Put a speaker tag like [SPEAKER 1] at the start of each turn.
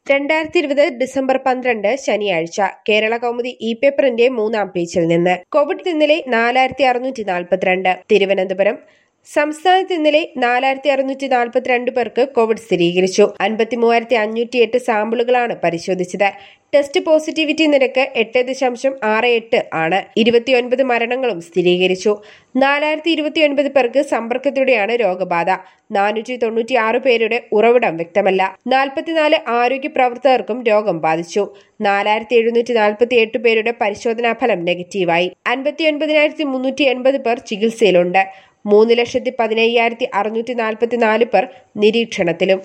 [SPEAKER 1] രണ്ടായിരത്തി ഇരുപത് ഡിസംബർ പന്ത്രണ്ട് ശനിയാഴ്ച കേരള കൗമുദി ഇ പേപ്പറിന്റെ മൂന്നാം പേജിൽ നിന്ന് കോവിഡ് ഇന്നലെ നാലായിരത്തി അറുന്നൂറ്റി നാൽപ്പത്തിരണ്ട് തിരുവനന്തപുരം സംസ്ഥാനത്ത് ഇന്നലെ നാലായിരത്തി അറുന്നൂറ്റി നാൽപ്പത്തിരണ്ട് പേർക്ക് കോവിഡ് സ്ഥിരീകരിച്ചു അൻപത്തി മൂവായിരത്തി അഞ്ഞൂറ്റി എട്ട് സാമ്പിളുകളാണ് പരിശോധിച്ചത് ടെസ്റ്റ് പോസിറ്റിവിറ്റി നിരക്ക് എട്ട് ദശാംശം ആറ് എട്ട് ആണ് ഇരുപത്തിയൊൻപത് മരണങ്ങളും സ്ഥിരീകരിച്ചു നാലായിരത്തി ഇരുപത്തിയൊൻപത് പേർക്ക് സമ്പർക്കത്തിലൂടെയാണ് രോഗബാധ നാനൂറ്റി തൊണ്ണൂറ്റി ആറ് പേരുടെ ഉറവിടം വ്യക്തമല്ല നാൽപ്പത്തിനാല് ആരോഗ്യ പ്രവർത്തകർക്കും രോഗം ബാധിച്ചു നാലായിരത്തി എഴുന്നൂറ്റി നാൽപ്പത്തി എട്ട് പേരുടെ പരിശോധനാ ഫലം നെഗറ്റീവായി അൻപത്തിയൊൻപതിനായിരത്തി മുന്നൂറ്റി എൺപത് പേർ ചികിത്സയിലുണ്ട് മൂന്ന് ലക്ഷത്തി പതിനയ്യായിരത്തി അറുന്നൂറ്റി നാൽപ്പത്തി നാല് പേർ നിരീക്ഷണത്തിലും